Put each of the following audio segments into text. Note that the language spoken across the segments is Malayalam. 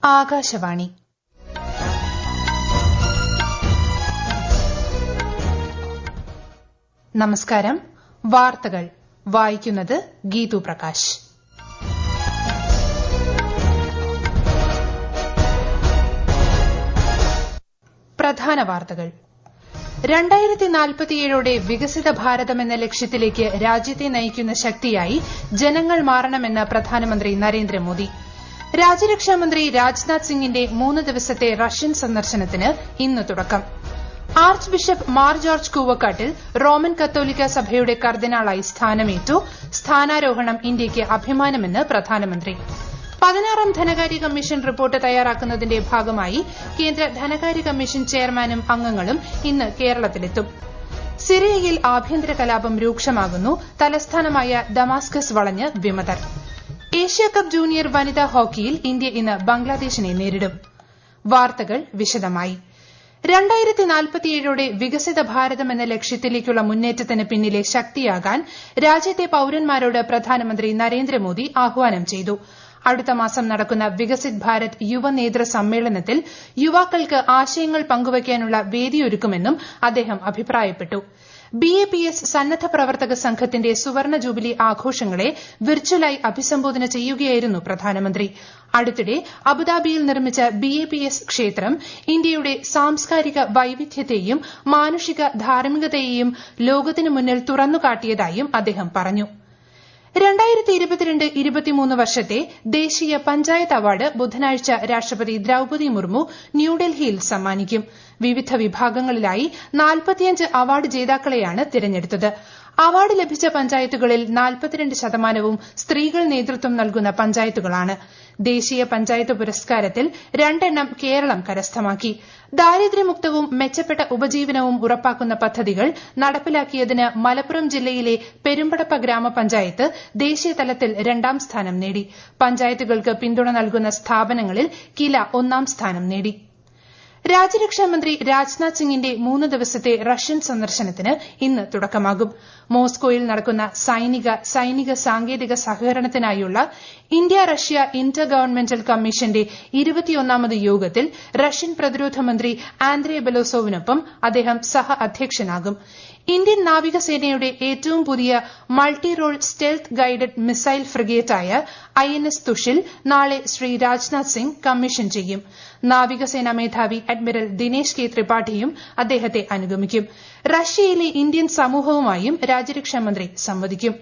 ആകാശവാണി നമസ്കാരം വാർത്തകൾ വായിക്കുന്നത് ഗീതു പ്രകാശ് പ്രധാന വാർത്തകൾ രണ്ടായിരത്തി നാൽപ്പത്തിയേഴോടെ വികസിത ഭാരതം എന്ന ലക്ഷ്യത്തിലേക്ക് രാജ്യത്തെ നയിക്കുന്ന ശക്തിയായി ജനങ്ങൾ മാറണമെന്ന് പ്രധാനമന്ത്രി നരേന്ദ്രമോദി രാജ്യരക്ഷാമന്ത്രി രാജ്നാഥ് സിംഗിന്റെ മൂന്ന് ദിവസത്തെ റഷ്യൻ സന്ദർശനത്തിന് ഇന്ന് തുടക്കം archbishop Mar George Koovakkattil Roman കത്തോലിക്ക സഭയുടെ കർദിനാളായി സ്ഥാനമേറ്റു സ്ഥാനാരോഹണം ഇന്ത്യയ്ക്ക് അഭിമാനമെന്ന് പ്രധാനമന്ത്രി പതിനാറാം ധനകാര്യ കമ്മീഷൻ റിപ്പോർട്ട് തയ്യാറാക്കുന്നതിന്റെ ഭാഗമായി കേന്ദ്ര ധനകാര്യ കമ്മീഷൻ ചെയർമാനും അംഗങ്ങളും ഇന്ന് കേരളത്തിലെത്തും സിറിയയിൽ ആഭ്യന്തര കലാപം രൂക്ഷമാകുന്നു തലസ്ഥാനമായ ദമാസ്കസ് വളഞ്ഞ് വിമതർ ഏഷ്യാകപ്പ് ജൂനിയർ വനിതാ ഹോക്കിയിൽ ഇന്ത്യ ഇന്ന് ബംഗ്ലാദേശിനെ നേരിടും വാർത്തകൾ വിശദമായി രണ്ടായിരത്തി നാൽപ്പത്തിയേഴോടെ വികസിത ഭാരതം എന്ന ലക്ഷ്യത്തിലേക്കുള്ള മുന്നേറ്റത്തിന് പിന്നിലെ ശക്തിയാകാൻ രാജ്യത്തെ പൌരന്മാരോട് പ്രധാനമന്ത്രി നരേന്ദ്രമോദി ആഹ്വാനം ചെയ്തു അടുത്ത മാസം നടക്കുന്ന വികസിത് ഭാരത് യുവ നേതൃ സമ്മേളനത്തിൽ യുവാക്കൾക്ക് ആശയങ്ങൾ പങ്കുവയ്ക്കാനുള്ള വേദിയൊരുക്കുമെന്നും അദ്ദേഹം അഭിപ്രായപ്പെട്ടു ബിഎപിഎസ് സന്നദ്ധ പ്രവർത്തക സംഘത്തിന്റെ സുവർണ ജൂബിലി ആഘോഷങ്ങളെ വിർച്വലായി അഭിസംബോധന ചെയ്യുകയായിരുന്നു പ്രധാനമന്ത്രി അടുത്തിടെ അബുദാബിയിൽ നിർമ്മിച്ച ബിഎപിഎസ് ക്ഷേത്രം ഇന്ത്യയുടെ സാംസ്കാരിക വൈവിധ്യത്തെയും മാനുഷിക ധാർമ്മികതയെയും ലോകത്തിനു മുന്നിൽ തുറന്നുകാട്ടിയതായും അദ്ദേഹം പറഞ്ഞു രണ്ടായിരത്തി ഇരുപത്തിരണ്ട് ഇരുപത്തിമൂന്ന് വർഷത്തെ ദേശീയ പഞ്ചായത്ത് അവാർഡ് ബുധനാഴ്ച രാഷ്ട്രപതി ദ്രൌപതി മുർമു ന്യൂഡൽഹിയിൽ സമ്മാനിക്കും വിവിധ വിഭാഗങ്ങളിലായി നാൽപ്പത്തിയഞ്ച് അവാർഡ് ജേതാക്കളെയാണ് തിരഞ്ഞെടുത്തത് അവാർഡ് ലഭിച്ച പഞ്ചായത്തുകളിൽ നാൽപ്പത്തിരണ്ട് ശതമാനവും സ്ത്രീകൾ നേതൃത്വം നൽകുന്ന പഞ്ചായത്തുകളാണ് ദേശീയ പഞ്ചായത്ത് പുരസ്കാരത്തിൽ രണ്ടെണ്ണം കേരളം കരസ്ഥമാക്കി ദാരിദ്ര്യമുക്തവും മെച്ചപ്പെട്ട ഉപജീവനവും ഉറപ്പാക്കുന്ന പദ്ധതികൾ നടപ്പിലാക്കിയതിന് മലപ്പുറം ജില്ലയിലെ പെരുമ്പടപ്പ ഗ്രാമപഞ്ചായത്ത് ദേശീയതലത്തിൽ രണ്ടാം സ്ഥാനം നേടി പഞ്ചായത്തുകൾക്ക് പിന്തുണ നൽകുന്ന സ്ഥാപനങ്ങളിൽ കില ഒന്നാം സ്ഥാനം നേടി രാജ്യരക്ഷാമന്ത്രി രാജ്നാഥ് സിംഗിന്റെ മൂന്ന് ദിവസത്തെ റഷ്യൻ സന്ദർശനത്തിന് ഇന്ന് തുടക്കമാകും മോസ്കോയിൽ നടക്കുന്ന സൈനിക സൈനിക സാങ്കേതിക സഹകരണത്തിനായുള്ള ഇന്ത്യ റഷ്യ ഇന്റർ ഗവൺമെന്റൽ കമ്മീഷന്റെ ഇരുപത്തിയൊന്നാമത് യോഗത്തിൽ റഷ്യൻ പ്രതിരോധ മന്ത്രി ആന്ദ്രേ ബെലോസോവിനൊപ്പം അദ്ദേഹം സഹ അധ്യക്ഷനാകും ഇന്ത്യൻ നാവികസേനയുടെ ഏറ്റവും പുതിയ multi role stealth guided missile ഫ്രിഗേറ്റായ ഐ എൻ എസ് തുഷിൽ നാളെ ശ്രീ രാജ്നാഥ് സിംഗ് കമ്മീഷൻ ചെയ്യും നാവികസേനാ മേധാവി അഡ്മിറൽ ദിനേശ് കെ ത്രിപാഠിയും അദ്ദേഹത്തെ അനുഗമിക്കും റഷ്യയിലെ ഇന്ത്യൻ സമൂഹവുമായും രാജ്യരക്ഷാമന്ത്രി സംവദിക്കും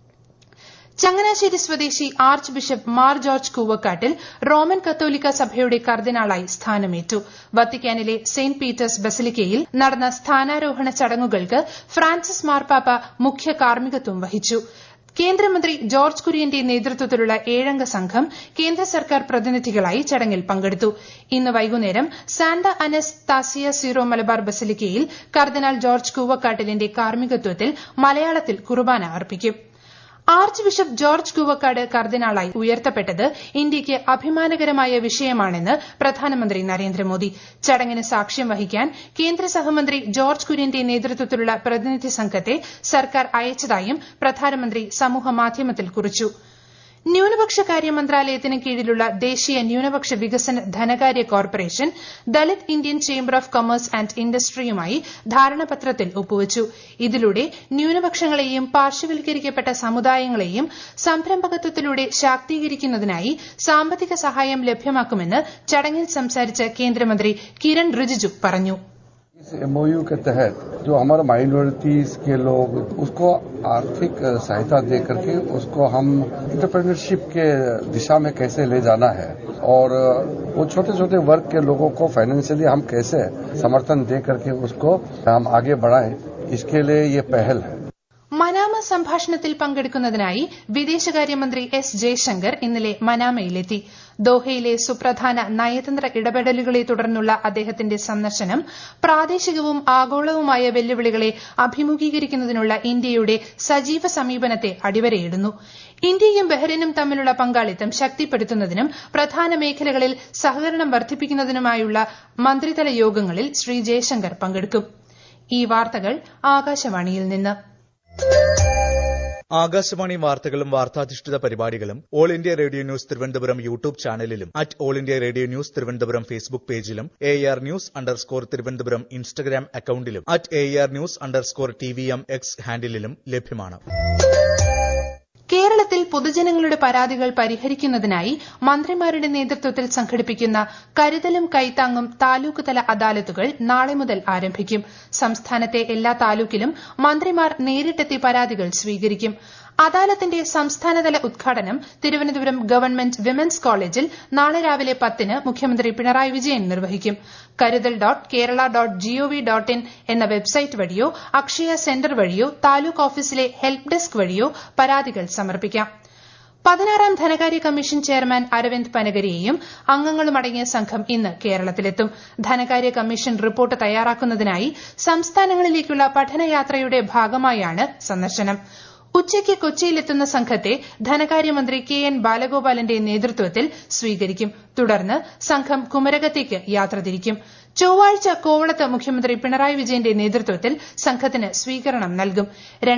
ചങ്ങനാശ്ശേരി സ്വദേശി archbishop Mar George Koovakkattil Roman കത്തോലിക്ക സഭയുടെ കർദിനാളായി സ്ഥാനമേറ്റു വത്തിക്കാനിലെ സെന്റ് പീറ്റേഴ്സ് ബസിലിക്കയിൽ നടന്ന സ്ഥാനാരോഹണ ചടങ്ങുകൾക്ക് ഫ്രാൻസിസ് മാർപ്പാപ്പ മുഖ്യ കാർമ്മികത്വം വഹിച്ചു കേന്ദ്രമന്ത്രി ജോർജ് കുര്യന്റെ നേതൃത്വത്തിലുള്ള ഏഴംഗ സംഘം കേന്ദ്ര സർക്കാർ പ്രതിനിധികളായി ചടങ്ങിൽ പങ്കെടുത്തു ഇന്ന് വൈകുന്നേരം Santa Anastasia Syro Malabar ബസിലിക്കയിൽ കർദിനാൾ ജോർജ് കൂവക്കാട്ടിലിന്റെ കാർമ്മികത്വത്തിൽ മലയാളത്തിൽ കുർബാന അർപ്പിക്കും ആർച്ച് ബിഷപ്പ് ജോർജ് കൂവക്കാട് കർദിനാളായി ഉയർത്തപ്പെട്ടത് ഇന്ത്യയ്ക്ക് അഭിമാനകരമായ വിഷയമാണെന്ന് പ്രധാനമന്ത്രി നരേന്ദ്രമോദി ചടങ്ങിന് സാക്ഷ്യം വഹിക്കാൻ കേന്ദ്ര സഹമന്ത്രി ജോർജ് കുര്യന്റെ നേതൃത്വത്തിലുള്ള പ്രതിനിധി സംഘത്തെ സർക്കാർ അയച്ചതായും പ്രധാനമന്ത്രി സമൂഹമാധ്യമത്തിൽ കുറിച്ചു ന്യൂനപക്ഷ കാര്യ മന്ത്രാലയത്തിന് കീഴിലുള്ള ദേശീയ ന്യൂനപക്ഷ വികസന ധനകാര്യ corporation Dalit Indian chamber of commerce and ഇൻഡസ്ട്രിയുമായി ധാരണാപത്രത്തിൽ ഒപ്പുവച്ചു ഇതിലൂടെ ന്യൂനപക്ഷങ്ങളെയും പാർശ്വവൽക്കരിക്കപ്പെട്ട സമുദായങ്ങളെയും സംരംഭകത്വത്തിലൂടെ ശാക്തീകരിക്കുന്നതിനായി സാമ്പത്തിക സഹായം ലഭ്യമാക്കുമെന്ന് ചടങ്ങിൽ സംസാരിച്ച കേന്ദ്രമന്ത്രി കിരൺ റിജിജു പറഞ്ഞു इस एमओयू के तहत जो हमारे माइनॉरिटीज के लोग उसको आर्थिक सहायता दे करके उसको हम इंटरप्रेन्योरशिप के दिशा में कैसे ले जाना है और वो छोटे छोटे वर्ग के लोगों को फाइनेंशियली हम कैसे समर्थन दे करके उसको हम आगे बढ़ाएं इसके लिए ये पहल है മനാമ സംഭാഷണത്തിൽ പങ്കെടുക്കുന്നതിനായി വിദേശകാര്യമന്ത്രി എസ് ജയശങ്കർ ഇന്നലെ മനാമയിലെത്തി ദോഹയിലെ സുപ്രധാന നയതന്ത്ര ഇടപെടലുകളെ തുടർന്നുള്ള അദ്ദേഹത്തിന്റെ സന്ദർശനം പ്രാദേശികവും ആഗോളവുമായ വെല്ലുവിളികളെ അഭിമുഖീകരിക്കുന്നതിനുള്ള ഇന്ത്യയുടെ സജീവ സമീപനത്തെ അടിവരയിടുന്നു ഇന്ത്യയും ബഹ്റിനും തമ്മിലുള്ള പങ്കാളിത്തം ശക്തിപ്പെടുത്തുന്നതിനും പ്രധാന മേഖലകളിൽ സഹകരണം വർദ്ധിപ്പിക്കുന്നതിനുമായുള്ള മന്ത്രിതല യോഗങ്ങളിൽ ശ്രീ ജയശങ്കർ പങ്കെടുക്കും ഈ വാർത്തകൾ ആകാശവാണിയിൽ നിന്ന് ആകാശവാണി വാർത്തകളും വാർത്താധിഷ്ഠിത പരിപാടികളും All India Radio News Thiruvananthapuram YouTube ചാനലിലും at All India Radio News Thiruvananthapuram Facebook പേജിലും A R News underscore Thiruvananthapuram Instagram അക്കൌണ്ടിലും at A R News underscore T V M X ഹാൻഡിലും ലഭ്യമാണ് കേരളത്തിൽ പൊതുജനങ്ങളുടെ പരാതികൾ പരിഹരിക്കുന്നതിനായി മന്ത്രിമാരുടെ നേതൃത്വത്തിൽ സംഘടിപ്പിക്കുന്ന കരുതലും കൈത്താങ്ങും താലൂക്ക് തല അദാലത്തുകൾ നാളെ മുതൽ ആരംഭിക്കും സംസ്ഥാനത്തെ എല്ലാ താലൂക്കിലും മന്ത്രിമാർ നേരിട്ടെത്തി പരാതികൾ സ്വീകരിക്കും അദാലത്തിന്റെ സംസ്ഥാനതല ഉദ്ഘാടനം തിരുവനന്തപുരം ഗവൺമെന്റ് വിമൻസ് കോളേജിൽ നാളെ രാവിലെ പത്തിന് മുഖ്യമന്ത്രി പിണറായി വിജയൻ നിർവഹിക്കും Karuthal dot Kerala dot GOV dot in എന്ന വെബ്സൈറ്റ് വഴിയോ അക്ഷയ സെന്റർ വഴിയോ താലൂക്ക് ഓഫീസിലെ ഹെൽപ്പ് ഡെസ്ക് വഴിയോ പരാതികൾ സമർപ്പിക്കാം പതിനാറാം ധനകാര്യ കമ്മീഷൻ ചെയർമാൻ അരവിന്ദ് പനഗരിയെയും അംഗങ്ങളുമടങ്ങിയ സംഘം ഇന്ന് കേരളത്തിലെത്തും ധനകാര്യ കമ്മീഷൻ റിപ്പോർട്ട് തയ്യാറാക്കുന്നതിനായി സംസ്ഥാനങ്ങളിലേക്കുള്ള പഠനയാത്രയുടെ ഭാഗമായാണ് സന്ദർശനം ഉച്ചയ്ക്ക് കൊച്ചിയിലെത്തുന്ന സംഘത്തെ ധനകാര്യമന്ത്രി കെ എൻ ബാലഗോപാലന്റെ നേതൃത്വത്തിൽ സ്വീകരിക്കും തുടർന്ന് സംഘം കുമരകത്തേക്ക് യാത്ര തിരിക്കും ചൊവ്വാഴ്ച കോവളത്ത് മുഖ്യമന്ത്രി പിണറായി വിജയന്റെ നേതൃത്വത്തിൽ സംഘത്തിന് സ്വീകരണം നൽകും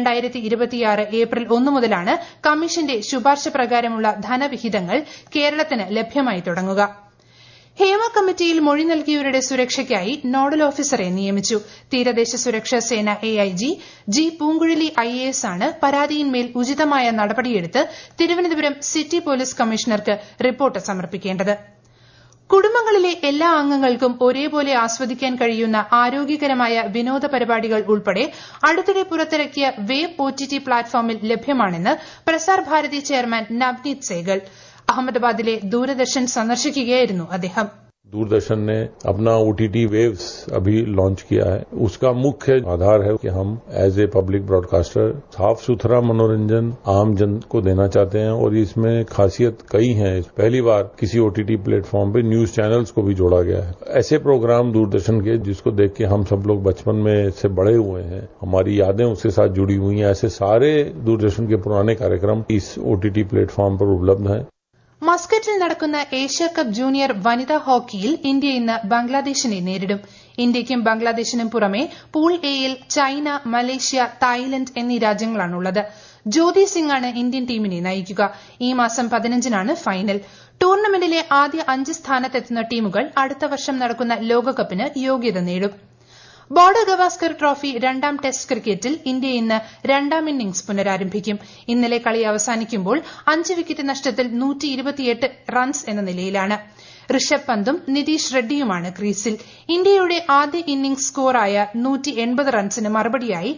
ഏപ്രിൽ ഒന്ന് മുതലാണ് കമ്മീഷന്റെ ശുപാർശ പ്രകാരമുള്ള ധനവിഹിതങ്ങൾ കേരളത്തിന് ലഭ്യമായി തുടങ്ങുക ഹേമ കമ്മിറ്റിയിൽ മൊഴി നൽകിയവരുടെ സുരക്ഷയ്ക്കായി നോഡൽ ഓഫീസറെ നിയമിച്ചു തീരദേശ സുരക്ഷാ സേന എഐജി ജി പൂങ്കുഴലി ഐഎഎസ് ആണ് പരാതിയിന്മേൽ ഉചിതമായ നടപടിയെടുത്ത് തിരുവനന്തപുരം സിറ്റി പോലീസ് കമ്മീഷണർക്ക് റിപ്പോർട്ട് സമർപ്പിക്കേണ്ടത് കുടുംബങ്ങളിലെ എല്ലാ അംഗങ്ങൾക്കും ഒരേപോലെ ആസ്വദിക്കാൻ കഴിയുന്ന ആരോഗ്യകരമായ വിനോദ പരിപാടികൾ ഉൾപ്പെടെ അടുത്തിടെ പുറത്തിറക്കിയ വേബ് ഒടിടി പ്ലാറ്റ്ഫോമിൽ ലഭ്യമാണെന്ന് പ്രസാർ ഭാരതി ചെയർമാൻ നവ്നീത് സേഗൽ അഹമ്മദാബാദിലെ ദൂരദർശൻ സന്ദർശിക്കുകയായിരുന്നു അദ്ദേഹം दूरदर्शन ने अपना ओटीटी वेव्स अभी लॉन्च किया है उसका मुख्य आधार है कि हम एज ए पब्लिक ब्रॉडकास्टर साफ सुथरा मनोरंजन आम जन को देना चाहते हैं और इसमें खासियत कई हैं पहली बार किसी ओटीटी प्लेटफॉर्म पे न्यूज चैनल्स को भी जोड़ा गया है ऐसे प्रोग्राम दूरदर्शन के जिसको देख के हम सब लोग बचपन में से बड़े हुए हैं हमारी यादें उसके साथ जुड़ी हुई हैं ऐसे सारे दूरदर्शन के पुराने कार्यक्रम इस ओटीटी प्लेटफॉर्म पर उपलब्ध हैं മസ്കറ്റിൽ നടക്കുന്ന ഏഷ്യ കപ്പ് ജൂനിയർ വനിതാ ഹോക്കിയിൽ ഇന്ത്യ ഇന്ന് ബംഗ്ലാദേശിനെ നേരിടും ഇന്ത്യയ്ക്കും ബംഗ്ലാദേശിനും പുറമെ പൂൾ എയിൽ ചൈന മലേഷ്യ തായ്ലന്റ് എന്നീ രാജ്യങ്ങളാണുള്ളത് ജ്യോതി സിംഗ് ആണ് ഇന്ത്യൻ ടീമിനെ നയിക്കുക ഈ മാസം പതിനഞ്ചിനാണ് ഫൈനൽ ടൂർണമെന്റിലെ ആദ്യ അഞ്ച് സ്ഥാനത്തെത്തുന്ന ടീമുകൾ അടുത്ത വർഷം നടക്കുന്ന ലോകകപ്പിന് യോഗ്യത നേടും ബോർഡർ ഗവാസ്കർ ട്രോഫി രണ്ടാം ടെസ്റ്റ് ക്രിക്കറ്റിൽ ഇന്ത്യ ഇന്ന് രണ്ടാം ഇന്നിംഗ്സ് പുനരാരംഭിക്കും ഇന്നലെ കളി അവസാനിക്കുമ്പോൾ അഞ്ച് വിക്കറ്റ് നഷ്ടത്തിൽ റൺസ് എന്ന നിലയിലാണ് ഋഷഭ് പന്തും നിതീഷ് റെഡ്ഡിയുമാണ് ക്രീസിൽ ഇന്ത്യയുടെ ആദ്യ ഇന്നിംഗ്സ് സ്കോറായ റൺസിന് മറുപടിയായി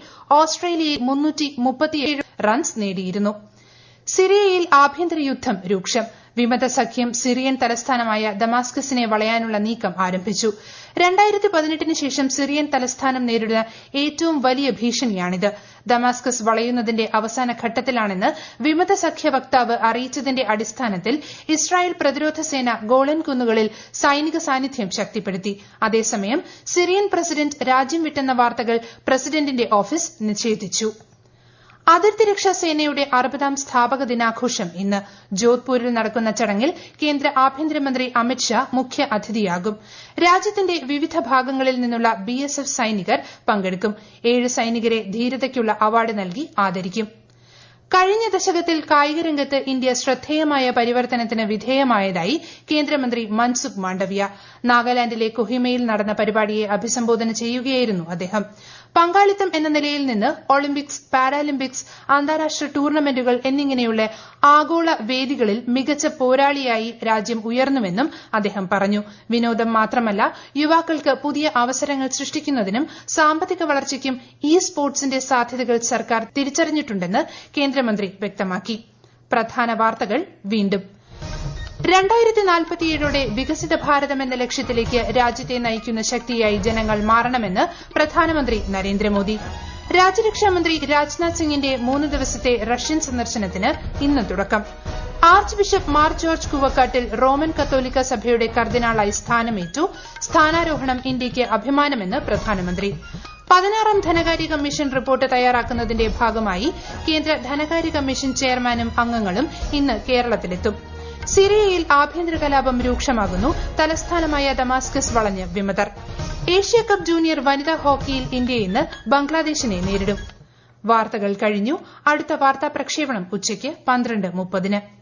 ഓസ്ട്രേലിയ റൺസ് നേടിയിരുന്നു സിറിയയിൽ ആഭ്യന്തര യുദ്ധം രൂക്ഷം വിമത സഖ്യം സിറിയൻ തലസ്ഥാനമായ ദമാസ്കസിനെ വളയാനുള്ള നീക്കം ആരംഭിച്ചു രണ്ടായിരത്തി പതിനെട്ടിന് ശേഷം സിറിയൻ തലസ്ഥാനം നേരിടുന്ന ഏറ്റവും വലിയ ഭീഷണിയാണിത് ദമാസ്കസ് വളയുന്നതിന്റെ അവസാന ഘട്ടത്തിലാണെന്ന് വിമത സഖ്യ വക്താവ് അറിയിച്ചതിന്റെ അടിസ്ഥാനത്തിൽ ഇസ്രായേൽ പ്രതിരോധ സേന ഗോളൻ കുന്നുകളിൽ സൈനിക സാന്നിധ്യം ശക്തിപ്പെടുത്തി അതേസമയം സിറിയൻ പ്രസിഡന്റ് രാജ്യം വിട്ടെന്ന വാർത്തകൾ പ്രസിഡന്റിന്റെ ഓഫീസ് നിഷേധിച്ചു അതിർത്തി രക്ഷാ സേനയുടെ അറുപതാം സ്ഥാപക ദിനാഘോഷം ഇന്ന് ജോധ്പൂരിൽ നടക്കുന്ന ചടങ്ങിൽ കേന്ദ്ര ആഭ്യന്തരമന്ത്രി അമിത്ഷാ മുഖ്യ അതിഥിയാകും രാജ്യത്തിന്റെ വിവിധ ഭാഗങ്ങളിൽ നിന്നുള്ള ബിഎസ്എഫ് സൈനികർ പങ്കെടുക്കും ഏഴ് സൈനികരെ ധീരതയ്ക്കുള്ള അവാർഡ് നൽകി ആദരിക്കും കഴിഞ്ഞ ദശകത്തിൽ കായികരംഗത്ത് ഇന്ത്യ ശ്രദ്ധേയമായ പരിവർത്തനത്തിന് വിധേയമായതായി കേന്ദ്രമന്ത്രി മൻസുഖ് മാണ്ഡവ്യ നാഗാലാൻഡിലെ കൊഹിമയിൽ നടന്ന പരിപാടിയെ അഭിസംബോധന ചെയ്യുകയായിരുന്നു അദ്ദേഹം പങ്കാളിത്തം എന്ന നിലയിൽ നിന്ന് ഒളിമ്പിക്സ് പാരാലിമ്പിക്സ് അന്താരാഷ്ട്ര ടൂർണമെന്റുകൾ എന്നിങ്ങനെയുള്ള ആഗോള വേദികളിൽ മികച്ച പോരാളിയായി രാജ്യം ഉയർന്നുവെന്നും അദ്ദേഹം പറഞ്ഞു വിനോദം മാത്രമല്ല യുവാക്കൾക്ക് പുതിയ അവസരങ്ങൾ സൃഷ്ടിക്കുന്നതിനും സാമ്പത്തിക വളർച്ചയ്ക്കും ഇ സ്പോർട്സിന്റെ സാധ്യതകൾ സർക്കാർ തിരിച്ചറിഞ്ഞിട്ടുണ്ടെന്ന് കേന്ദ്രമന്ത്രി വ്യക്തമാക്കി പ്രധാന വാർത്തകൾ വീണ്ടും രണ്ടായിരത്തി നാൽപ്പത്തിയേഴോടെ വികസിത ഭാരതം എന്ന ലക്ഷ്യത്തിലേക്ക് രാജ്യത്തെ നയിക്കുന്ന ശക്തിയായി ജനങ്ങൾ മാറണമെന്ന് പ്രധാനമന്ത്രി നരേന്ദ്രമോദി രാജ്യരക്ഷാമന്ത്രി രാജ്നാഥ് സിംഗിന്റെ മൂന്ന് ദിവസത്തെ റഷ്യൻ സന്ദർശനത്തിന് ഇന്ന് തുടക്കം archbishop Mar George Koovakkattil Roman കത്തോലിക്ക സഭയുടെ കർദിനാളായി സ്ഥാനമേറ്റു സ്ഥാനാരോഹണം ഇന്ത്യയ്ക്ക് അഭിമാനമെന്ന് പ്രധാനമന്ത്രി പതിനാറാം ധനകാര്യ കമ്മീഷൻ റിപ്പോർട്ട് തയ്യാറാക്കുന്നതിന്റെ ഭാഗമായി കേന്ദ്ര ധനകാര്യ കമ്മീഷൻ ചെയർമാനും അംഗങ്ങളും ഇന്ന് കേരളത്തിലെത്തും സിറിയയിൽ ആഭ്യന്തര കലാപം രൂക്ഷമാകുന്നു തലസ്ഥാനമായ ദമാസ്കസ് വളഞ്ഞ് വിമതർ ഏഷ്യ കപ്പ് ജൂനിയർ വനിതാ ഹോക്കിയിൽ ഇന്ത്യ ഇന്ന് ബംഗ്ലാദേശിനെ നേരിടും വാർത്തകൾ കഴിഞ്ഞു അടുത്ത വാർത്താ പ്രക്ഷേപണം ഉച്ചയ്ക്ക് പന്ത്രണ്ട് മുപ്പതിന്